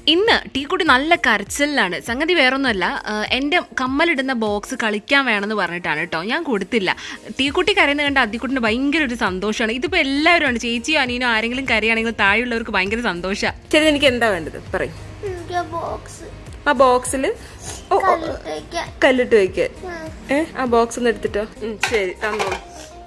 ഇന്ന് ടീക്കുട്ടി നല്ല കരച്ചിലാണ് സംഗതി വേറൊന്നുമല്ല ആ, എൻ്റെ കമ്മലിടുന്ന ബോക്സ് കളിക്കാൻ വേണമെന്ന് പറഞ്ഞിട്ടാണ് കേട്ടോ ഞാൻ കൊടുത്തില്ല ടീക്കുട്ടി കരയുന്ന കണ്ട അദ്ദിക്കുട്ടിന് ഭയങ്കര ഒരു സന്തോഷമാണ് ഇതിപ്പോൾ എല്ലാവരും ചേച്ചിയോ അനിയനോ ആരെങ്കിലും കരയാണെങ്കിൽ താഴെയുള്ളവർക്ക് ഭയങ്കര സന്തോഷമാണ് ശരി എനിക്ക് എന്താ വേണ്ടത് പറയും എനിക്ക് ബോക്സ് ആ ബോക്സിൽ കല്ലിട്ടേക്കാൻ കല്ലിട്ട് വെക്ക് ഏ ആ ബോക്സ് ഒന്ന് എടുത്തിട്ടോ ഉം, ശരി തന്നോളൂ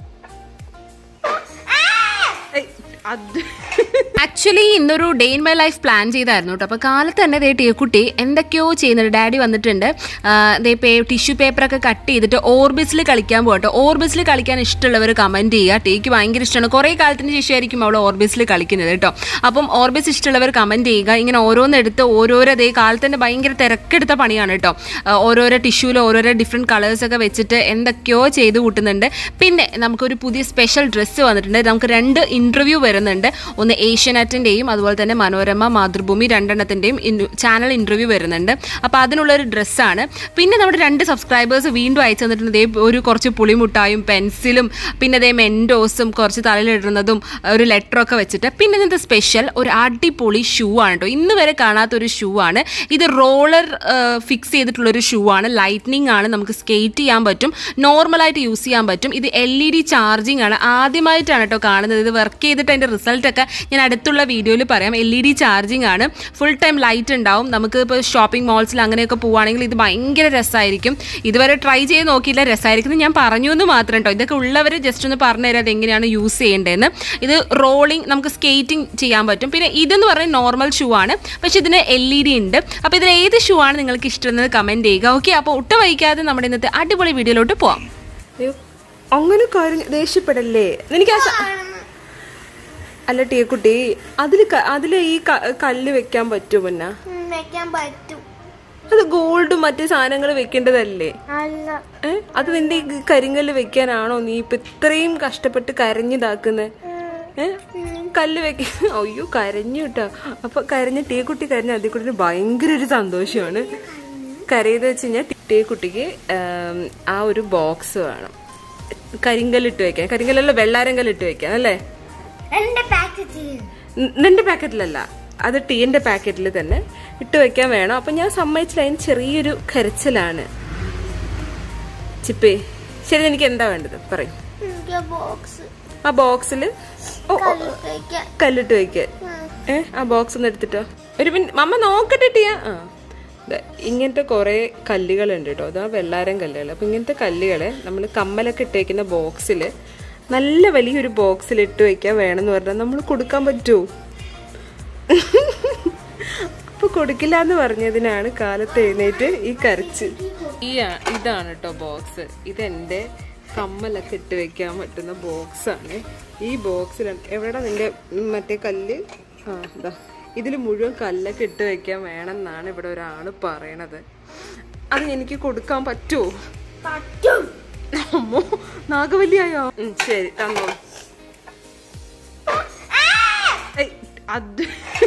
ഏയ്, അത് ആക്ച്വലി ഇന്നൊരു day in my life plan ചെയ്തായിരുന്നു കേട്ടോ അപ്പോൾ കാലത്ത് തന്നെ ദേ ടീക്കുട്ടി എന്തൊക്കെയോ ചെയ്യുന്നുണ്ട് ഡാഡി വന്നിട്ടുണ്ട് ആ, ദേ പേ ടിഷ്യൂ പേപ്പറൊക്കെ കട്ട് ചെയ്തിട്ട് ഓർബിസിൽ കളിക്കാൻ പോകട്ടോ ഓർബിസിൽ കളിക്കാൻ ഇഷ്ടമുള്ളവർ കമൻറ്റ് ചെയ്യുക ടീക്ക് ഭയങ്കര ഇഷ്ടമാണ് കുറേ കാലത്തിന് ശേഷമായിരിക്കും അവൾ ഓർബിസിൽ കളിക്കുന്നത് കേട്ടോ അപ്പം ഓർബിസ് ഇഷ്ടമുള്ളവർ കമൻറ്റ് ചെയ്യുക ഇങ്ങനെ ഓരോന്നെടുത്ത് ഓരോരോ ദേ കാലത്തിൻ്റെ ഭയങ്കര തിരക്കെടുത്ത പണിയാണ് കേട്ടോ ആ, ഓരോരോ ടിഷ്യൂവിൽ ഓരോരോ ഡിഫറെൻറ്റ് കളേഴ്സൊക്കെ വെച്ചിട്ട് എന്തൊക്കെയോ ചെയ്ത് കൂട്ടുന്നുണ്ട് പിന്നെ നമുക്കൊരു പുതിയ സ്പെഷ്യൽ ഡ്രസ്സ് വന്നിട്ടുണ്ട് നമുക്ക് രണ്ട് ഇൻ്റർവ്യൂ വരുന്നുണ്ട് ഒന്ന് ഏഷ്യാനെറ്റിൻ്റെയും അതുപോലെ തന്നെ മനോരമ മാതൃഭൂമി രണ്ടെണ്ണത്തിൻ്റെയും ചാനൽ ഇൻ്റർവ്യൂ വരുന്നുണ്ട് അപ്പോൾ അതിനുള്ളൊരു ഡ്രസ്സാണ് പിന്നെ നമ്മുടെ രണ്ട് സബ്സ്ക്രൈബേഴ്സ് വീണ്ടും അയച്ചു തന്നിട്ടുണ്ട് ദേ ഒരു കുറച്ച് പുളിമുട്ടായും പെൻസിലും പിന്നെ ദേ മെൻഡോസും കുറച്ച് തലയിലിടുന്നതും ഒരു ലെറ്ററൊക്കെ വെച്ചിട്ട് പിന്നെ ഇന്നത്തെ സ്പെഷ്യൽ ഒരു അടിപൊളി ഷൂ ആണ് കേട്ടോ ഇന്ന് വരെ കാണാത്തൊരു ഷൂ ആണ് ഇത് റോളർ ഫിക്സ് ചെയ്തിട്ടുള്ളൊരു ഷൂ ആണ് ലൈറ്റ്നിങ് ആണ് നമുക്ക് സ്കേറ്റ് ചെയ്യാൻ പറ്റും നോർമലായിട്ട് യൂസ് ചെയ്യാൻ പറ്റും ഇത് എൽ ഇ ഡി ചാർജിങ് ആണ് ആദ്യമായിട്ടാണ് കേട്ടോ കാണുന്നത് ഇത് വർക്ക് ചെയ്തിട്ട് അതിൻ്റെ റിസൾട്ടൊക്കെ ഞാൻ അടുത്തുള്ള വീഡിയോയിൽ പറയാം എൽ ഇ ഡി ചാർജിങ് ആണ് ഫുൾ ടൈം ലൈറ്റ് ഉണ്ടാവും നമുക്ക് ഇപ്പോൾ ഷോപ്പിംഗ് മോൾസിൽ അങ്ങനെയൊക്കെ പോവുകയാണെങ്കിൽ ഇത് ഭയങ്കര രസമായിരിക്കും ഇതുവരെ ട്രൈ ചെയ്ത് നോക്കിയില്ല രസമായിരിക്കും എന്ന് ഞാൻ പറഞ്ഞു എന്ന് മാത്രം കേട്ടോ ഇതൊക്കെ ഉള്ളവർ ജസ്റ്റ് ഒന്ന് പറഞ്ഞു തരാം അതെങ്ങനെയാണ് യൂസ് ചെയ്യേണ്ടതെന്ന് ഇത് റോളിംഗ് നമുക്ക് സ്കേറ്റിംഗ് ചെയ്യാൻ പറ്റും പിന്നെ ഇതെന്ന് പറഞ്ഞാൽ നോർമൽ ഷൂ ആണ് പക്ഷെ ഇതിന് എൽ ഇ ഡി ഉണ്ട് അപ്പോൾ ഇതിൽ ഏത് ഷൂ ആണ് നിങ്ങൾക്ക് ഇഷ്ടമെന്നത് കമൻറ്റ് ചെയ്യുക ഓക്കെ അപ്പോൾ ഒട്ടും വൈകാതെ നമ്മുടെ ഇന്നത്തെ അടിപൊളി വീഡിയോയിലോട്ട് പോവാം അയ്യോ, അങ്ങനെ കാര്യം ദേഷ്യപ്പെടല്ലേ എനിക്ക് ആ സ- അല്ല ടീക്കുട്ടി അതില് ക- അതില് ഈ ക- കല്ല് വെക്കാൻ പറ്റുമോ പിന്നെ വെക്കാൻ പറ്റും അത് ഗോൾഡും മറ്റു സാധനങ്ങൾ വെക്കേണ്ടതല്ലേ അല്ല ഏ അത് നിന്റെ ഈ കരിങ്കല്ല് വെക്കാനാണോ നീ ഇപ്പൊ ഇത്രയും കഷ്ടപ്പെട്ട് കരഞ്ഞിതാക്കുന്നത് ഏ കല്ല് വെക്ക അയ്യോ കരഞ്ഞു കേട്ടോ അപ്പൊ കരഞ്ഞ ടീക്കുട്ടി കരഞ്ഞ അതിക്കുട്ടിന് ഭയങ്കര ഒരു സന്തോഷമാണ് കരയെന്ന് വെച്ച് കഴിഞ്ഞാൽ ടീക്കുട്ടിക്ക് ആം, ആ ഒരു ബോക്സ് വേണം കരിങ്കല്ലിട്ട് വെക്കാൻ കരിങ്കല്ലല്ല വെള്ളാരങ്കല്ലിട്ട് വെക്കാൻ അല്ലേ എന്റെ പാക്കറ്റ് ന- നിന്റെ പാക്കറ്റിലല്ല അത് ടീന്റെ പാക്കറ്റിൽ തന്നെ ഇട്ട് വെക്കാൻ വേണം അപ്പൊ ഞാൻ സമ്മതിച്ചില്ല അതിന് ചെറിയൊരു കരച്ചിലാണ് ചിപ്പേ ശരി എനിക്ക് എന്താ വേണ്ടത് പറയും എനിക്ക് ബോക്സ് ആ ബോക്സിൽ കല്ലിട്ടേക്കാൻ കല്ലിട്ട് വെക്കാൻ ഏ ആ ബോക്സ് ഒന്ന് എടുത്തിട്ടോ ഒരു മിനിറ്റ് മമ്മ നോക്കട്ടെ ടിയാ ആ ദേ, ഇങ്ങനത്തെ കുറെ കല്ലുകളുണ്ട് കേട്ടോ അതാ വെള്ളാരം കല്ലുകൾ അപ്പൊ ഇങ്ങനത്തെ കല്ലുകളെ നമ്മൾ കമ്മലൊക്കെ ഇട്ടേക്കുന്ന ബോക്സിൽ നല്ല വലിയൊരു ബോക്സിൽ ഇട്ട് വെക്കാൻ വേണമെന്ന് പറഞ്ഞാൽ നമ്മൾ കൊടുക്കാൻ പറ്റുമോ അപ്പൊ കൊടുക്കില്ല എന്ന് പറഞ്ഞതിനാണ് കാലത്ത് എഴുന്നേറ്റ് ഈ കരച്ച് ഈ ആ- ഇതാണ് കേട്ടോ ബോക്സ് ഇതെന്റെ കമ്മലൊക്കെ ഇട്ട് വെക്കാൻ പറ്റുന്ന ബോക്സ് ആണ് ഈ ബോക്സിൽ എവിടെ നിന്റെ മറ്റേ കല്ല് ആ ഇതാ ഇതിൽ മുഴുവൻ കല്ലൊക്കെ ഇട്ട് വെക്കാൻ വേണമെന്നാണ് ഇവിടെ ഒരാള് പറയണത് അത് എനിക്ക് കൊടുക്കാൻ പറ്റുമോ പറ്റും അമ്മോ നാഗവല്ലിയായോ ഉം, ശരി തന്നോളൂ ഏയ്, അത്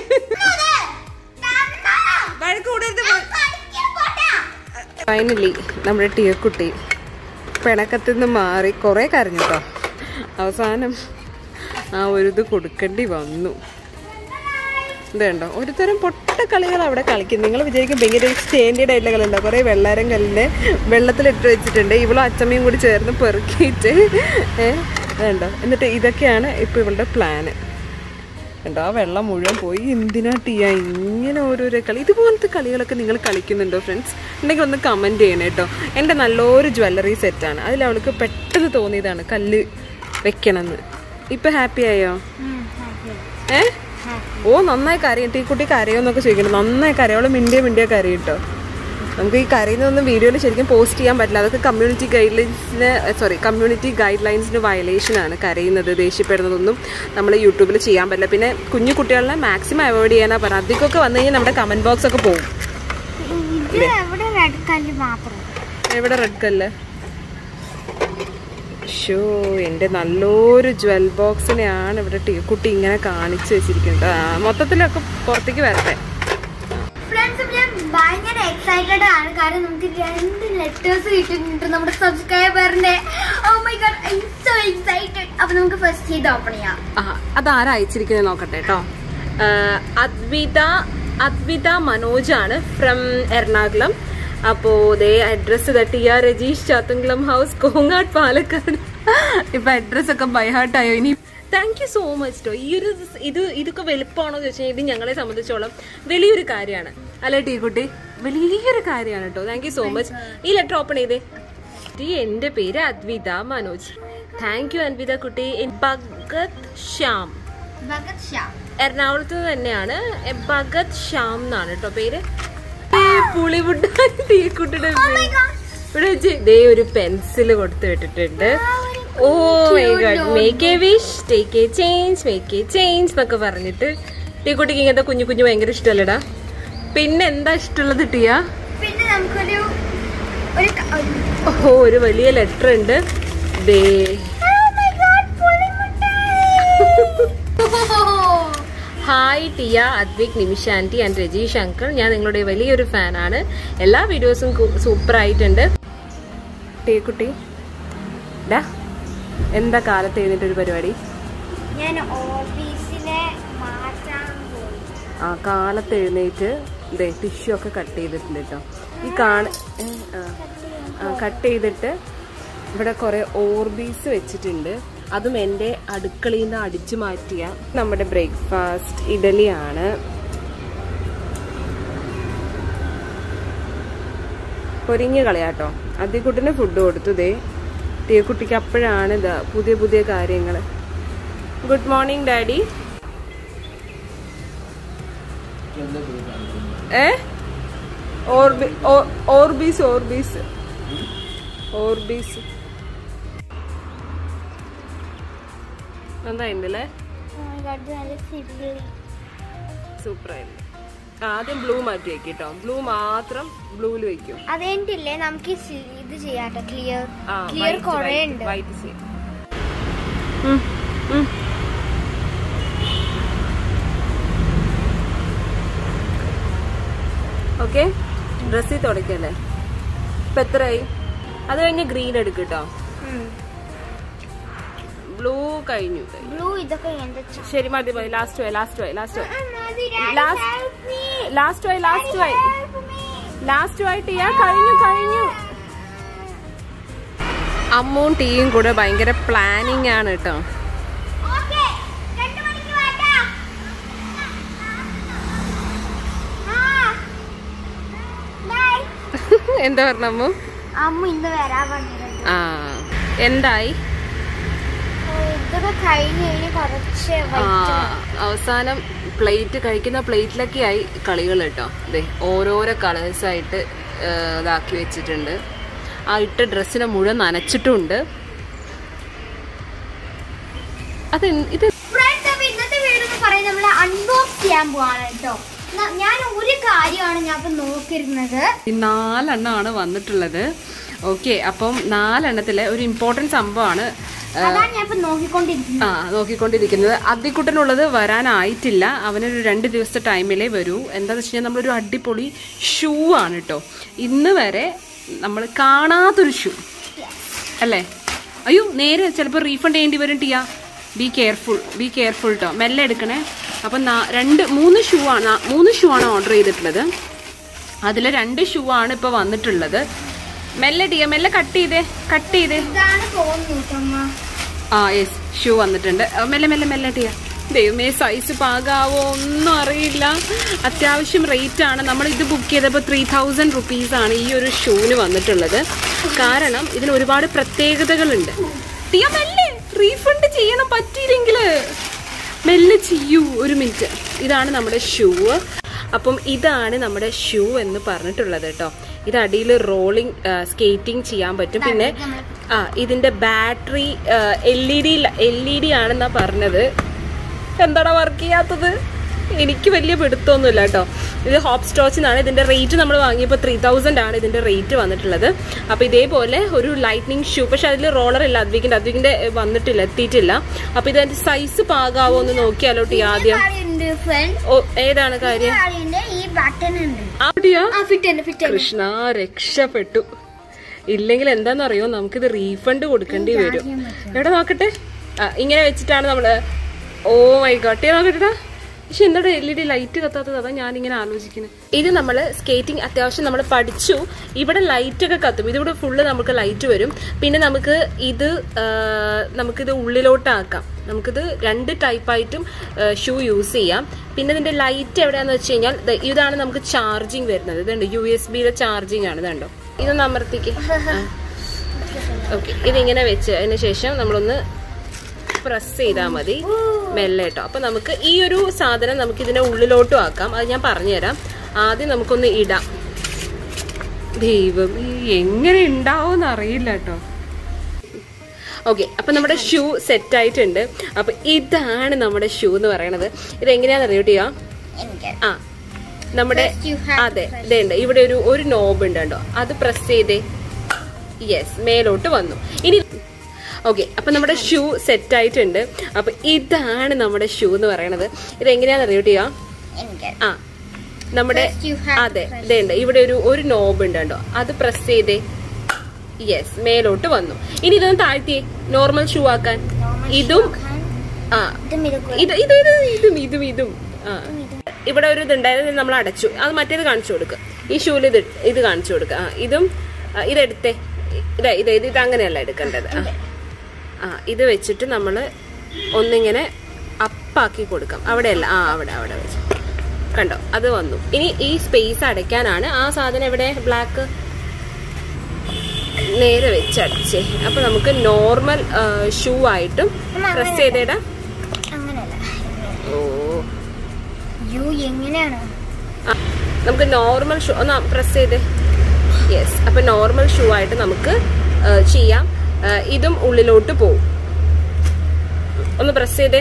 വഴക്ക് കൂടരുത് ഫൈനലി നമ്മുടെ ടീക്കുട്ടി പിണക്കത്തിൽ നിന്ന് മാറി കുറെ കരഞ്ഞു കേട്ടോ അവസാനം ആ ഒരു ഇത് കൊടുക്കേണ്ടി വന്നു ഇതുണ്ടോ ഒരു തരം പൊട്ട കളികൾ അവിടെ കളിക്കും നിങ്ങൾ വിചാരിക്കും ഭയങ്കര സ്റ്റാൻഡേർഡ് ആയിട്ടുള്ള കളിയുണ്ടോ കുറേ വെള്ളാരം കല്ലിനെ വെള്ളത്തിലിട്ട് വെച്ചിട്ടുണ്ട് ഇവളും അച്ചമ്മയും കൂടി ചേർന്ന് പെറുക്കിയിട്ട് ഏഹ് വേണ്ടോ എന്നിട്ട് ഇതൊക്കെയാണ് ഇപ്പം ഇവളുടെ പ്ലാന് കണ്ടോ ആ വെള്ളം മുഴുവൻ പോയി എന്തിനാ ടീയ ഇങ്ങനെ ഓരോരോ കളി ഇതുപോലത്തെ കളികളൊക്കെ നിങ്ങൾ കളിക്കുന്നുണ്ടോ ഫ്രണ്ട്സ് ഉണ്ടെങ്കിൽ ഒന്ന് കമൻറ്റ് ചെയ്യണേ കേട്ടോ എൻ്റെ നല്ലൊരു ജ്വല്ലറി സെറ്റാണ് അതിൽ അവൾക്ക് പെട്ടെന്ന് തോന്നിയതാണ് കല്ല് വെക്കണമെന്ന് ഇപ്പം ഹാപ്പി ആയോ ഏ ഓ നന്നായി കരയും ടീക്കുട്ടി കരയോന്നൊക്കെ ചോദിക്കണം നന്നായി കരയോളം മിണ്ടിയ മിണ്ടിയ കരയും കേട്ടോ നമുക്ക് ഈ കരയുന്നതൊന്നും വീഡിയോയിൽ ശരിക്കും പോസ്റ്റ് ചെയ്യാൻ പറ്റില്ല അതൊക്കെ കമ്മ്യൂണിറ്റി ഗൈഡ് ലൈൻസിന് സോറി കമ്മ്യൂണിറ്റി ഗൈഡ് ലൈൻസിന് വയലേഷൻ ആണ് കരയുന്നത് ദേഷ്യപ്പെടുന്നതൊന്നും നമ്മൾ യൂട്യൂബിൽ ചെയ്യാൻ പറ്റില്ല പിന്നെ കുഞ്ഞു കുട്ടികളെ മാക്സിമം അവോയ്ഡ് ചെയ്യാനാണ് പറഞ്ഞത് അധികമൊക്കെ വന്നു കഴിഞ്ഞാൽ നമ്മുടെ കമന്റ് ബോക്സ് ഒക്കെ പോകും ഇത് എവിടെ റെഡ് കല്ല് മാത്രം എവിടെ റെഡ് കല്ല് ഷോ എൻ്റെ നല്ലൊരു ജ്വൽ ബോക്സിനെയാണ് ഇവിടെ ടീ കുട്ടി ഇങ്ങനെ കാണിച്ചു വെച്ചിരിക്കുന്നത് ആ, മൊത്തത്തിലൊക്കെ പുറത്തേക്ക് വരട്ടെ ഫ്രണ്ട്സ് ഞാൻ ഭയങ്കര എക്സൈറ്റഡ് ആണ് കാരണം നമുക്ക് രണ്ട് ലെറ്റേഴ്സ് കിട്ടിയിട്ടുണ്ട് നമ്മുടെ സബ്സ്ക്രൈബറിന്റെ oh my God I so excited അപ്പൊ നമുക്ക് ഫസ്റ്റ് ചെയ്ത് ഓപ്പൺ ചെയ്യാം ആ അതാരാ അയച്ചിരിക്കുന്നത് നോക്കട്ടെ കേട്ടോ അദ്വിത അദ്വിത മനോജാണ് ഫ്രം എറണാകുളം അപ്പോൾ ദേ address T R Rajeesh Chathumkulam house Kongad Palakkad ഇപ്പൊ അഡ്രസ് ഒക്കെ ബൈഹാർട്ടായോ ഇനി താങ്ക് യു സോ മച്ച് ടോ ഈ ഒരു ഇത് ഇതൊക്കെ വലുപ്പമാണോ എന്ന് ചോദിച്ചാൽ ഇത് ഞങ്ങളെ സംബന്ധിച്ചോളം വലിയൊരു കാര്യമാണ് അല്ലെ ടീ കുട്ടി വലിയൊരു കാര്യമാണ് കേട്ടോ താങ്ക് യു സോ മച്ച് ഈ ലെറ്റർ ഓപ്പൺ ചെയ്തേ ടീ എന്റെ പേര് അദ്വിത മനോജ് താങ്ക് യു അദ്വിത കുട്ടി ഭഗത് ശ്യാം ഭഗത് ഷാ എറണാകുളത്ത് നിന്ന് തന്നെയാണ് എ, ഭഗത് ശ്യാം എന്നാണ് കേട്ടോ പേര് ഏ, പുളിവുഡ് തീക്കുട്ടിയുടെ പേര്. ഇവിടെ വെച്ച് ദേ ഒരു പെൻസിൽ കൊടുത്ത് വിട്ടിട്ടുണ്ട് oh my God make a wish take a change make a change എന്നൊക്കെ പറഞ്ഞിട്ട് ടീക്കുട്ടിക്ക് ഇങ്ങനത്തെ കുഞ്ഞു കുഞ്ഞു ഭയങ്കര ഇഷ്ടമല്ലടാ പിന്നെ എന്താ ഇഷ്ടമുള്ളത് ടിയ പിന്നെ നമുക്കൊരു ഒരു ക- ഒരു- ഓ ഒരു വലിയ ലെറ്റർ ഉണ്ട് ദേ Oh my God, പുളിമുട്ടായി. Hi Tiya Adwik Nimisha aunty and Rajeesh uncle ഞാൻ നിങ്ങളുടെ വലിയൊരു ഫാനാണ് എല്ലാ വീഡിയോസും സൂപ്പർ ആയിട്ടുണ്ട് ടീ കുട്ടി ഡാ എന്താ കാലത്ത് എഴുന്നിട്ടൊരു പരിപാടി ഞാൻ ഓഫീസിലെ മാറ്റാൻ പോയി ആ കാലത്ത് എഴുന്നേറ്റ് ഇതേ ടിഷ്യൂ ഒക്കെ കട്ട് ചെയ്തിട്ടുണ്ട് കേട്ടോ ഈ കാണ ഏ, ആ. ആ കട്ട് ചെയ്തിട്ട് ഇവിടെ കുറെ ഓർബീസ് വെച്ചിട്ടുണ്ട് അതും എൻ്റെ അടുക്കളയിൽ നിന്ന് അടിച്ചു മാറ്റിയ നമ്മുടെ ബ്രേക്ക്ഫാസ്റ്റ് ഇഡലിയാണ് പൊരിഞ്ഞ് കളയാട്ടോ അതിക്കുട്ടിന് ഫുഡ് കൊടുത്തു ദേ ടീക്കുട്ടിക്ക് അപ്പോഴാണ് ഇതാ പുതിയ പുതിയ കാര്യങ്ങൾ ഗുഡ് മോർണിംഗ് ഡാഡി ഏ ഓർബി ഓ- ഓർബീസ് ഓർബീസ് ഓർബീസ് എന്തായില്ലേ Oh my God, ഇത് നല്ല സിബിളി. സൂപ്പർ ആയിരുന്നു ആദ്യം ബ്ലൂ മാറ്റി വെക്കും കേട്ടോ ബ്ലൂ മാത്രം ബ്ലൂവിൽ വെക്കും അതെന്തില്ലേ നമുക്ക് ഈ സി- ഇത് ചെയ്യാട്ടോ ക്ലിയർ ആ ക്ലിയർ കൊറേ ഉണ്ട് വൈറ്റ് ചെയ്യും ഓക്കെ ഡ്രസ്സിൽ തുടക്കല്ലേ ഇപ്പൊ എത്രയായി അത് കഴിഞ്ഞ് ഗ്രീൻ എടുക്കും കേട്ടോ ബ്ലൂ കഴിഞ്ഞു ബ്ലൂ ഇതൊക്കെ എന്താ ശരി മതി മതി last Y last Y last Y last Y last Y last Y ടീയാ കഴിഞ്ഞു കഴിഞ്ഞു അമ്മും ടീയും കൂടെ ഭയങ്കര പ്ലാനിങ് ആണ് കേട്ടോ എന്താ പറഞ്ഞ അമ്മു അമ്മ ഇന്ന് വരാൻ പറഞ്ഞിട്ടുണ്ട് ആ എന്തായി ഓ, ഇതൊക്കെ കഴിഞ്ഞ് കഴിഞ്ഞ് കുറച്ച് ആ, അവസാനം പ്ലേറ്റ് കഴിക്കുന്ന പ്ലേറ്റിലൊക്കെ ആയി കളികൾ കേട്ടോ ദേ ഓരോരോ കളേഴ്സ് ആയിട്ട് ഏ, ഇതാക്കി വെച്ചിട്ടുണ്ട് ആ ഇട്ട ഡ്രസ്സിനെ മുഴുവൻ നനച്ചിട്ടുണ്ട് അത് എന്ത്- ഇത് ഫ്രണ്ട്സ് അപ്പൊ ഇന്നത്തെ വീഡിയോ എന്ന് പറയുന്നത് നമ്മൾ അൺബോക്സ് ചെയ്യാൻ പോവാണ് കേട്ടോ ന- ഞാൻ ഒരു കാര്യമാണ് ഞാൻ ഇപ്പൊ നോക്കിയിരുന്നത് ഈ നാലെണ്ണമാണ് വന്നിട്ടുള്ളത് ഓക്കെ അപ്പം നാലെണ്ണത്തിലെ ഒരു ഇമ്പോർട്ടൻറ്റ് സംഭവമാണ് ഏ, അതാണ് ഞാൻ ഇപ്പൊ നോക്കിക്കൊണ്ടിരിക്കുന്നത് ആ നോക്കിക്കൊണ്ടിരിക്കുന്നത് അദ്ദിക്കുട്ടനുള്ളത് വരാനായിട്ടില്ല അവനൊരു രണ്ട് ദിവസത്തെ ടൈമിലേ വരൂ എന്താന്ന് വെച്ച് കഴിഞ്ഞാൽ നമ്മളൊരു അടിപൊളി ഷൂ ആണ് കേട്ടോ ഇന്ന് വരെ നമ്മൾ കാണാത്തൊരു ഷൂ അല്ലേ അയ്യോ നേരെ ചിലപ്പോൾ റീഫണ്ട് ചെയ്യേണ്ടി വരും Tiya be careful be careful കേട്ടോ മെല്ലെ എടുക്കണേ അപ്പം നാ- രണ്ട് മൂന്ന് ഷൂ ആണ് ആ, മൂന്ന് ഷൂ ആണ് ഓർഡർ ചെയ്തിട്ടുള്ളത് അതിൽ രണ്ട് ഷൂ ആണ് ഇപ്പോൾ വന്നിട്ടുള്ളത് മെല്ലെ ടിയ മെല്ലെ കട്ട് ചെയ്തേ കട്ട് ചെയ്തേ ഇതാണ് തോന്നുന്നു കേട്ടോ അമ്മ ആ യെസ് ഷൂ വന്നിട്ടുണ്ട് ആ, മെല്ലെ മെല്ലെ മെല്ലെ ടിയ ദൈവമേ സൈസ് പാകാവോ ഒന്നും അറിയില്ല അത്യാവശ്യം റേറ്റ് ആണ് നമ്മൾ ഇത് ബുക്ക് ചെയ്തപ്പോൾ ത്രീ തൗസൻഡ് റുപ്പീസ് ആണ് ഈ ഒരു ഷൂവിന് വന്നിട്ടുള്ളത് കാരണം ഇതിന് ഒരുപാട് പ്രത്യേകതകളുണ്ട് ടിയ മെല്ലെ റീഫണ്ട് ചെയ്യണം പറ്റിയില്ലെങ്കിൽ മെല്ലെ ചെയ്യൂ ഒരു മിനിറ്റ് ഇതാണ് നമ്മുടെ ഷൂ അപ്പം ഇതാണ് നമ്മുടെ ഷൂ എന്ന് പറഞ്ഞിട്ടുള്ളത് കേട്ടോ ഇത് അടിയിൽ റോളിംഗ് സ്കേറ്റിംഗ് ചെയ്യാൻ പറ്റും പിന്നെ ആ ഇതിന്റെ battery L E D L E D ആണെന്നാ പറഞ്ഞത് എന്താടാ വർക്ക് ചെയ്യാത്തത് എനിക്ക് വലിയ പിടുത്തമൊന്നുമില്ല കേട്ടോ ഇത് ഹോപ്പ് സ്റ്റോച്ചിന്നാണ് ഇതിന്റെ റേറ്റ് നമ്മൾ വാങ്ങിയപ്പോൾ ത്രീ തൗസൻഡ് ആണ് ഇതിന്റെ റേറ്റ് വന്നിട്ടുള്ളത് അപ്പോൾ ഇതേപോലെ ഒരു ലൈറ്റ്നിങ് ഷൂ പക്ഷെ അതിൽ റോളർ ഇല്ല അദ്വിക്കിന്റെ അദ്വിക്കിന്റെ വന്നിട്ടില്ല എത്തിയിട്ടില്ല അപ്പോൾ ഇതിന്റെ സൈസ് പാകാവോ എന്ന് നോക്കിയാലോ ടി ആദ്യം ഉണ്ട് ഫ്രണ്ട് ഓ ഏതാണ് കാര്യം ഉണ്ട് ഈ ബട്ടൺ ഉണ്ട് അവിടെയാ ആ ഫിറ്റ് ഉണ്ട് ഫിറ്റ് ഉണ്ട് കൃഷ്ണ രക്ഷപ്പെട്ടു ഇല്ലെങ്കിൽ എന്താണെന്നറിയോ നമുക്കിത് റീഫണ്ട് കൊടുക്കേണ്ടി വരും എവിടെ നോക്കട്ടെ ആ ഇങ്ങനെ വെച്ചിട്ടാണ് നമ്മള് ഓ മൈ ഗോട്ട് നോക്കട്ടെടാ പക്ഷെ എന്നോട് എൽ ഇ ഡി ലൈറ്റ് കത്താത്തത് അതാ ഞാനിങ്ങനെ ആലോചിക്കുന്നത് ഇത് നമ്മൾ സ്കേറ്റിംഗ് അത്യാവശ്യം നമ്മൾ പഠിച്ചു ഇവിടെ ലൈറ്റ് ഒക്കെ കത്തും ഇതിവിടെ ഫുള്ള് നമുക്ക് ലൈറ്റ് വരും പിന്നെ നമുക്ക് ഇത് ആ, നമുക്കിത് ഉള്ളിലോട്ടാക്കാം നമുക്കിത് രണ്ട് ടൈപ്പായിട്ടും ഷൂ യൂസ് ചെയ്യാം പിന്നെ ഇതിന്റെ ലൈറ്റ് എവിടെയാന്ന് വെച്ച് കഴിഞ്ഞാൽ ദേ ഇതാണ് നമുക്ക് ചാർജിങ് വരുന്നത് ഇതുണ്ട് യു എസ് ബിയുടെ ചാർജിങ് ആണ് ഇതുണ്ടോ ഇതൊന്ന് അമർത്തിക്ക് ഓക്കെ ഇതിങ്ങനെ വെച്ച് അതിന് ശേഷം നമ്മളൊന്ന് പ്രസ് ചെയ്താൽ മതി മെല്ലെ കേട്ടോ അപ്പൊ നമുക്ക് ഈ ഒരു സാധനം നമുക്ക് ഇതിന്റെ ഉള്ളിലോട്ടും ആക്കാം അത് ഞാൻ പറഞ്ഞുതരാം ആദ്യം നമുക്കൊന്ന് ഇടാം ദൈവം എങ്ങനെ ഉണ്ടാവും അറിയില്ല കേട്ടോ ഓക്കെ അപ്പൊ നമ്മുടെ ഷൂ സെറ്റ് ആയിട്ടുണ്ട് അപ്പൊ ഇതാണ് നമ്മുടെ ഷൂ എന്ന് പറയണത് ഇത് എങ്ങനെയാന്ന് അറിയൂട്ടിയോ എനിക്ക് ആ നമ്മുടെ First you have to അതെ ഇതുണ്ട് ഇവിടെ ഒരു ഒരു നോബ് ഉണ്ട് കേട്ടോ അത് പ്രസ് ചെയ്തേ യെസ് മേലോട്ട് വന്നു ഇനി ഓക്കെ അപ്പൊ നമ്മുടെ ഷൂ സെറ്റ് ആയിട്ടുണ്ട് അപ്പൊ ഇതാണ് നമ്മുടെ ഷൂ എന്ന് പറയണത് ഇത് എങ്ങനെയാന്ന് അറിയൂട്ടിയോ എനിക്ക് ആ നമ്മുടെ First you have to അതെ press. ഇതുണ്ട് ഇവിടെ ഒരു ഒരു നോബ് ഉണ്ട് കേട്ടോ അത് പ്രസ് ചെയ്തേ യെസ് മേലോട്ട് വന്നു ഇനി ഇതൊന്ന് താഴ്ത്തിയേ നോർമൽ ഷൂ ആക്കാൻ ഇതും ആ ഇതും ഇതൊക്കെ ഇത് ഇത് ഇത് ഇതും ഇതും ഇതും ആ ഇവിടെ ഒരു ഇതുണ്ടായത് നമ്മൾ അടച്ചു അത് മറ്റേത് കാണിച്ചു കൊടുക്കുക ഈ ഷൂല് ഇത് ഇത് കാണിച്ചു കൊടുക്കുക ആ ഇതും ആ, ഇതെടുത്തേ ഇതാ ഇത് ഇത് ഇത് അങ്ങനെയല്ല എടുക്കേണ്ടത് ആ. ആ ഇത് വെച്ചിട്ട് നമ്മൾ ഒന്നിങ്ങനെ അപ്പാക്കി കൊടുക്കാം അവിടെയല്ല ആ അവിടെ അവിടെ വെച്ച് കണ്ടോ അത് വന്നു ഇനി ഈ സ്പേസ് അടയ്ക്കാനാണ് ആ സാധനം എവിടെ ബ്ലാക്ക് നേരെ വെച്ചടിച്ചേ അപ്പൊ നമുക്ക് നോർമൽ ഷൂ ആയിട്ടും പ്രസ് ചെയ്തേടാ അങ്ങനെയല്ല ഓ യു എങ്ങനെയാണ് ആ, നമുക്ക് നോർമൽ ഷൂ ഒന്ന് പ്രസ് ചെയ്തേ യെസ് അപ്പൊ നോർമൽ ഷൂ ആയിട്ട് നമുക്ക് ആ, ചെയ്യാം ആ, ഇതും ഉള്ളിലോട്ട് പോവും ഒന്ന് പ്രസ് ചെയ്തേ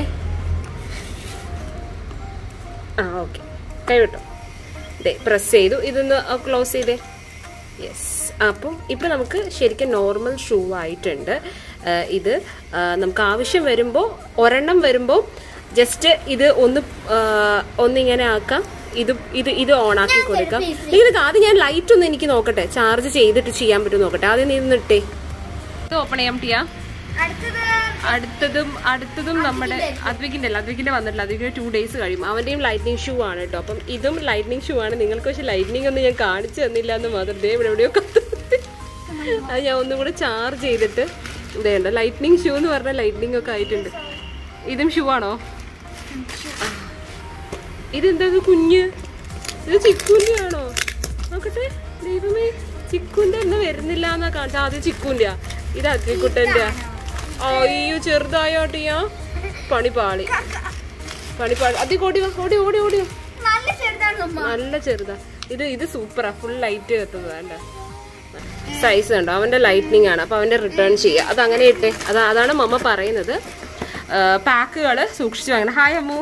ആ ഓക്കെ കൈവിട്ടോ ഇതേ പ്രസ് ചെയ്തു ഇതൊന്ന് ക്ലോസ് ചെയ്തേ യെസ് അപ്പം ഇപ്പം നമുക്ക് ശരിക്കും നോർമൽ ഷൂ ആയിട്ടുണ്ട് ആ, ഇത് ആ, നമുക്ക് ആവശ്യം വരുമ്പോൾ ഒരെണ്ണം വരുമ്പോൾ ജസ്റ്റ് ഇത് ഒന്ന് ആ, ഒന്നിങ്ങനെ ആക്കാം ഇത് ഇത് ഇത് ഓൺ ആക്കി കൊടുക്കാം ഇത് ആദ്യം ഞാൻ ലൈറ്റ് ഒന്ന് എനിക്ക് നോക്കട്ടെ ചാർജ് ചെയ്തിട്ട് ചെയ്യാൻ പറ്റും നോക്കട്ടെ ആദ്യം നീ ഒന്ന് ഇട്ടേ ഇത് ഓപ്പൺ ചെയ്യാൻ പറ്റിയാ അടുത്തത് അടുത്തതും അടുത്തതും നമ്മുടെ അദ്വികിന്റെ അല്ല അദ്വികിന്റെ വന്നിട്ടില്ല അദ്വികിന്റെ ടു ഡേയ്സ് കഴിയും അവന്റെയും ലൈറ്റ്നിങ് ഷൂ ആണ് കേട്ടോ അപ്പം ഇതും ലൈറ്റ്നിങ് ഷൂ ആണ് നിങ്ങൾക്ക് പക്ഷെ ലൈറ്റ്നിങ് ഒന്നും ഞാൻ കാണിച്ചു തന്നില്ല എന്ന് മാത്രം ദേ ഇവിടെ എവിടെയോ കത്തുന്നത് അത് ഞാൻ ഒന്നും കൂടെ ചാർജ് ചെയ്തിട്ട് ഇതേണ്ട ലൈറ്റ്നിങ് ഷൂ എന്ന് പറഞ്ഞാൽ ലൈറ്റ്നിങ് ഒക്കെ ആയിട്ടുണ്ട് ഇതും ഷൂ ആണോ ആ. ഇതെന്താ ഇത് കുഞ്ഞ് ഇത് ചിക്കുന്റെ ആണോ നോക്കട്ടെ ദൈവമേ ചിക്കുന്റെ ഒന്നും വരുന്നില്ല എന്നാ കാണിച്ച ആദ്യം ചിക്കുന്റെ ഇത് അദ്വിക്കുട്ടന്റെ അയ്യോ ചെറുതായോട്ടിയാ പണിപാളി പണിപാളി അതി ഓടി വാ ഓടി ഓടി ഓടി വാ. നല്ല ചെറുതാണ് ഉമ്മ നല്ല ചെറുതാ ഇത് ഇത് സൂപ്പറാ ഫുൾ ലൈറ്റ് കത്തുന്നത് വേണ്ട സൈസ് കണ്ടോ അവന്റെ ലൈറ്റ്നിങ് ആണ് അപ്പൊ അവന്റെ റിട്ടേൺ ചെയ്യുക അത് അങ്ങനെ ഇട്ടേ അതാ അതാണ് മമ്മ പറയുന്നത് പാക്കുകൾ സൂക്ഷിച്ചു വാങ്ങണം ഹായ് അമ്മു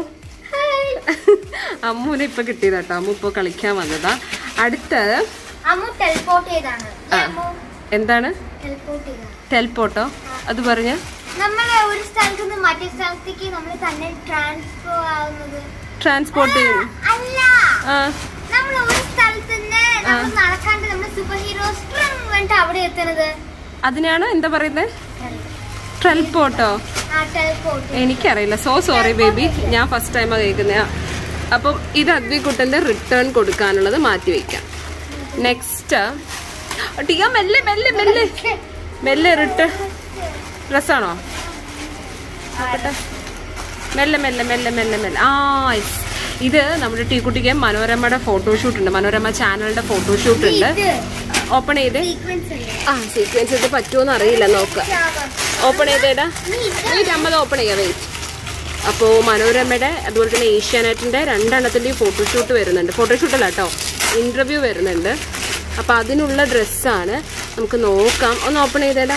അമ്മുവിനെ ഇപ്പൊ കിട്ടിയതാ കേട്ടോ അമ്മു ഇപ്പൊ കളിക്കാൻ വന്നതാ അടുത്തത് അമ്മു ടെലിപ്പോർട്ട് ചെയ്താണ് ആ. എന്താണ് ടെലിപ്പോർട്ട് ചെയ്താണ് ടെൽപോട്ടോ അത് പറഞ്ഞ നമ്മളെ ഒരു സ്ഥലത്ത് നിന്ന് മറ്റേ സ്ഥലത്തേക്ക് നമ്മൾ തന്നെ ട്രാൻസ്ഫർ ആവുന്നത് ട്രാൻസ്പോർട്ട് ചെയ്യും അല്ല ആ നമ്മൾ ഒരു സ്ഥലത്ത് നിന്ന് നമ്മൾ നടക്കാണ്ട് നമ്മൾ സൂപ്പർ ഹീറോസ് വേണ്ടിട്ട് അവിടെ എത്തണത് അതിനാണ് എന്താ പറയുന്നത് ട്രെൽപോട്ടോ ആ ടെലിപ്പോർട്ട് എനിക്കറിയില്ല സോ സോറി ബേബി ഞാൻ ഫസ്റ്റ് ടൈമാ കേൾക്കുന്ന അപ്പം ഇത് അദ്വിക്കുട്ടന്റെ റിട്ടേൺ കൊടുക്കാനുള്ളത് മാറ്റി വെക്കാം നെക്സ്റ്റ് ടിയ മെല്ലെ മെല്ലെ മെല്ലെ മെല്ലെ റിട്ടേൺ ഡ്രസ്സാണോ നോക്കട്ടെ മെല്ലെ മെല്ലെ മെല്ലെ മെല്ലെ മെല്ലെ ആ yes. ഇത് നമ്മുടെ ടീക്കുട്ടിക്ക് മനോരമയുടെ ഫോട്ടോഷൂട്ട് ഉണ്ട് മനോരമ ചാനലിന്റെ ഫോട്ടോഷൂട്ട് ഉണ്ട് ഓപ്പൺ ചെയ്തേ സീക്വൻസ് അല്ലേ ആ സീക്വൻസ് ഇത് പറ്റുമോന്ന് അറിയില്ല നോക്കാം ഓപ്പൺ ചെയ്തേടാ വെയിറ്റ് അമ്മത് ഓപ്പൺ ചെയ്യാം വെയിറ്റ് അപ്പോൾ മനോരമയുടെ അതുപോലെ തന്നെ ഏഷ്യാനെറ്റിൻ്റെ രണ്ടെണ്ണത്തിൻ്റെയും ഫോട്ടോഷൂട്ട് വരുന്നുണ്ട് ഫോട്ടോഷൂട്ട് അല്ല കേട്ടോ ഇൻ്റർവ്യൂ വരുന്നുണ്ട് അപ്പോൾ അതിനുള്ള ഡ്രസ്സാണ് നമുക്ക് നോക്കാം ഒന്ന് ഓപ്പൺ ചെയ്തേടാ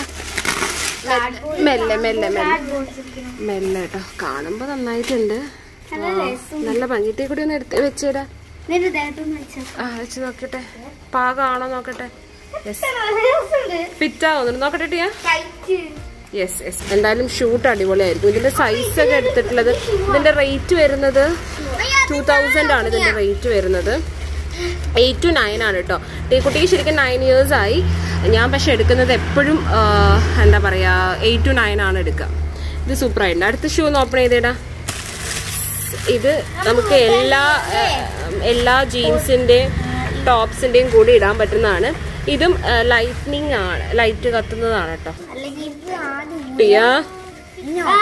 മെല്ലെ മെല്ലെ മെല്ലെ മെല്ലെ കേട്ടോ കാണുമ്പോൾ നന്നായിട്ടുണ്ട് ആ, നല്ല ഭംഗിട്ടേ കൂടി ഒന്ന് എടുത്ത് വെച്ചേടാ നിന്റെ ദേഹത്തൊന്ന് വെച്ചോ ആ വെച്ച് നോക്കട്ടെ പാകമാണോ നോക്കട്ടെ യെസ് രസമുണ്ട് ഫിറ്റാവുന്നുണ്ട് നോക്കട്ടെ ടിയാ ടൈറ്റ് യെസ് യെസ് എന്തായാലും ഷൂട്ട് അടിപൊളിയായിരിക്കും ഇതിന്റെ സൈസ് ഒക്കെ എടുത്തിട്ടുള്ളത് ഇതിന്റെ റേറ്റ് വരുന്നത് ടൂ തൗസൻഡ് ആണ് ഇതിന്റെ റേറ്റ് വരുന്നത് എയ്റ്റ് ടു നയൻ ആണ് കേട്ടോ ഈ കുട്ടിക്ക് ശരിക്കും നയൻ ഇയേഴ്സ് ആയി ഞാൻ പക്ഷെ എടുക്കുന്നത് എപ്പോഴും ആ, എന്താ പറയാ എയ്റ്റ് ടു നയൻ ആണ് എടുക്കുക ഇത് സൂപ്പർ ആയിട്ടുണ്ട് അടുത്ത ഷൂ ഒന്ന് ഓപ്പൺ ചെയ്തേടാ ഇത് നമുക്ക് എല്ലാ ഏഹ്, എല്ലാ ജീൻസിൻ്റെയും ടോപ്സിൻ്റെയും കൂടി ഇടാൻ പറ്റുന്നതാണ് ഇതും ലൈറ്റ്നിങ് ആണ് ലൈറ്റ് കത്തുന്നതാണ് കേട്ടോ അല്ലെങ്കിൽ ഇത് ആദ്യം ടിയ ആ,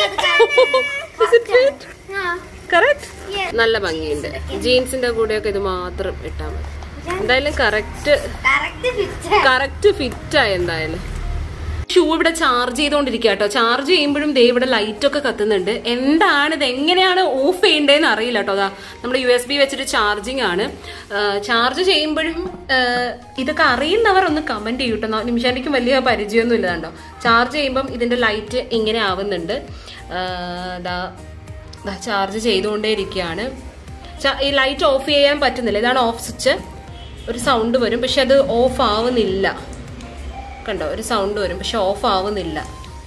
Is it fit? ആ. കറക്റ്റ് നല്ല ഭംഗിയുണ്ട് ജീൻസിന്റെ കൂടെയൊക്കെ ഇത് മാത്രം ഇട്ടാൽ മതി എന്തായാലും correct correct fit. Correct fit ആയി എന്തായാലും ഷൂ ഇവിടെ ചാർജ് ചെയ്തുകൊണ്ടിരിക്കുക കേട്ടോ ചാർജ് ചെയ്യുമ്പോഴും ദേ ഇവിടെ ലൈറ്റ് ഒക്കെ കത്തുന്നുണ്ട് എന്താണ് ഇത് എങ്ങനെയാണ് ഓഫ് ചെയ്യേണ്ടതെന്ന് അറിയില്ല കേട്ടോ അതാ നമ്മുടെ യു എസ് ബി വെച്ചിട്ട് ചാർജിങ് ആണ് ചാർജ് ചെയ്യുമ്പോഴും ആ, ഇതൊക്കെ അറിയുന്നവർ ഒന്ന് കമന്റ് ചെയ്യൂ കേട്ടോ നിമിഷാനിക്കും വലിയ പരിചയമൊന്നും ഇല്ല കണ്ടോ ചാർജ് ചെയ്യുമ്പം ഇതിന്റെ ലൈറ്റ് ഇങ്ങനെ ആവുന്നുണ്ട് ആ, ദാ ദാ ചാർജ് ചെയ്തുകൊണ്ടേ ഇരിക്കുകയാണ് ച- ഈ ലൈറ്റ് ഓഫ് ചെയ്യാൻ പറ്റുന്നില്ല ഇതാണ് ഓഫ് സ്വിച്ച് ഒരു സൗണ്ട് വരും പക്ഷെ അത് ഓഫ് ആവുന്നില്ല കണ്ടോ ഒരു സൗണ്ട് വരും പക്ഷെ ഓഫ് ആവുന്നില്ല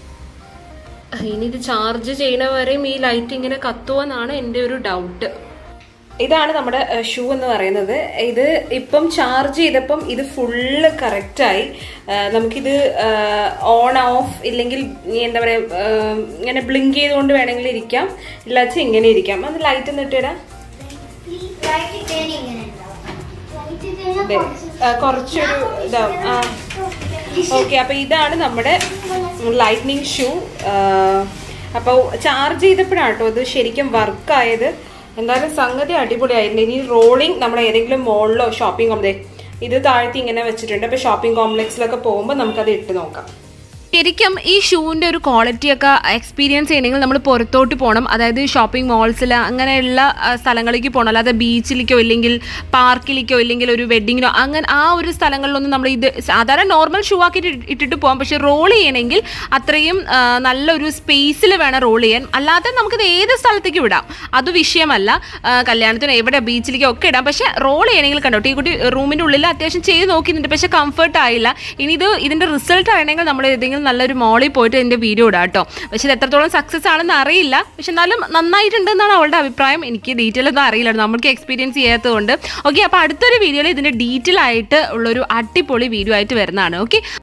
ഇനി ഇത് ചാർജ് ചെയ്യണവരെയും ഈ ലൈറ്റ് ഇങ്ങനെ കത്തുമെന്നാണ് എൻ്റെ ഒരു ഡൗട്ട് ഇതാണ് നമ്മുടെ ഷൂ എന്ന് പറയുന്നത് ഇത് ഇപ്പം ചാർജ് ചെയ്തപ്പം ഇത് ഫുള്ള് കറക്റ്റായി നമുക്കിത് ഓൺ ഓഫ് ഇല്ലെങ്കിൽ ഈ എന്താ പറയുക ഇങ്ങനെ ബ്ലിങ്ക് ചെയ്തുകൊണ്ട് വേണമെങ്കിൽ ഇരിക്കാം ഇല്ലാച്ച ഇങ്ങനെ ഇരിക്കാം അത് ലൈറ്റ് ഒന്ന് ഇട്ടിടാം Light ഇട്ടേന് ഇങ്ങനെ ഉണ്ടാവും. Light ഇട്ടേന് ദേ, ആ, കുറച്ചൊരു ഇതാവും ആ ഓക്കെ അപ്പൊ ഇതാണ് നമ്മുടെ ലൈറ്റ്നിങ് ഷൂ അപ്പോൾ ചാർജ് ചെയ്തപ്പോഴാണ് കേട്ടോ ഇത് ശരിക്കും വർക്ക് ആയത് എന്തായാലും സംഗതി അടിപൊളിയായിരുന്നു ഇനി റോളിംഗ് നമ്മൾ ഏതെങ്കിലും മോളിലോ ഷോപ്പിംഗ് കോംപ്ലക്സ് ഇത് താഴ്ത്തി ഇങ്ങനെ വെച്ചിട്ടുണ്ട് അപ്പൊ ഷോപ്പിംഗ് കോംപ്ലക്സിലൊക്കെ പോകുമ്പോൾ നമുക്കത് ഇട്ട് നോക്കാം ശരിക്കും ഈ ഷൂവിൻ്റെ ഒരു ക്വാളിറ്റി ഒക്കെ എക്സ്പീരിയൻസ് ചെയ്യണമെങ്കിൽ നമ്മൾ പുറത്തോട്ട് പോകണം അതായത് ഷോപ്പിംഗ് മോൾസിൽ അങ്ങനെയുള്ള ആ, സ്ഥലങ്ങളിലേക്ക് പോകണം അല്ലാതെ ബീച്ചിലേക്കോ ഇല്ലെങ്കിൽ പാർക്കിലേക്കോ ഇല്ലെങ്കിൽ ഒരു വെഡിങ്ങിനോ അങ്ങനെ ആ ഒരു സ്ഥലങ്ങളിലൊന്നും നമ്മൾ ഇത് സാധാരണ നോർമൽ ഷൂ ആക്കിയിട്ട് ഇട്ട് ഇട്ടിട്ട് പോകാം പക്ഷെ റോൾ ചെയ്യണമെങ്കിൽ അത്രയും ആ, നല്ലൊരു സ്പേസിൽ വേണം റോൾ ചെയ്യാൻ അല്ലാതെ നമുക്കിത് ഏത് സ്ഥലത്തേക്ക് വിടാം അത് വിഷയമല്ല ആ, കല്യാണത്തിന് എവിടെ ബീച്ചിലേക്കോ ഒക്കെ ഇടാം പക്ഷെ റോൾ ചെയ്യണമെങ്കിൽ കണ്ടോ ഈ കുട്ടി റൂമിൻ്റെ ഉള്ളിൽ അത്യാവശ്യം ചെയ്ത് നോക്കുന്നുണ്ട് പക്ഷെ കംഫർട്ട് ആയില്ല ഇനി ഇത് ഇതിൻ്റെ റിസൾട്ട് ആണെങ്കിൽ നമ്മൾ ഏതെങ്കിലും നല്ലൊരു മോളിൽ പോയിട്ട് ഇതിൻ്റെ വീഡിയോ ഇടാം കേട്ടോ പക്ഷെ ഇത് എത്രത്തോളം സക്സസ് ആണെന്ന് അറിയില്ല പക്ഷെ എന്നാലും നന്നായിട്ടുണ്ട് എന്നാണ് അവളുടെ അഭിപ്രായം എനിക്ക് ഡീറ്റെയിൽ ഒന്നും അറിയില്ല നമുക്ക് എക്സ്പീരിയൻസ് ചെയ്യാത്തതുകൊണ്ട് ഓക്കെ അപ്പോൾ അടുത്തൊരു വീഡിയോയിൽ ഇതിൻ്റെ ഡീറ്റെയിൽ ആയിട്ട് ഉള്ളൊരു അടിപൊളി വീഡിയോ ആയിട്ട് വരുന്നതാണ് ഓക്കെ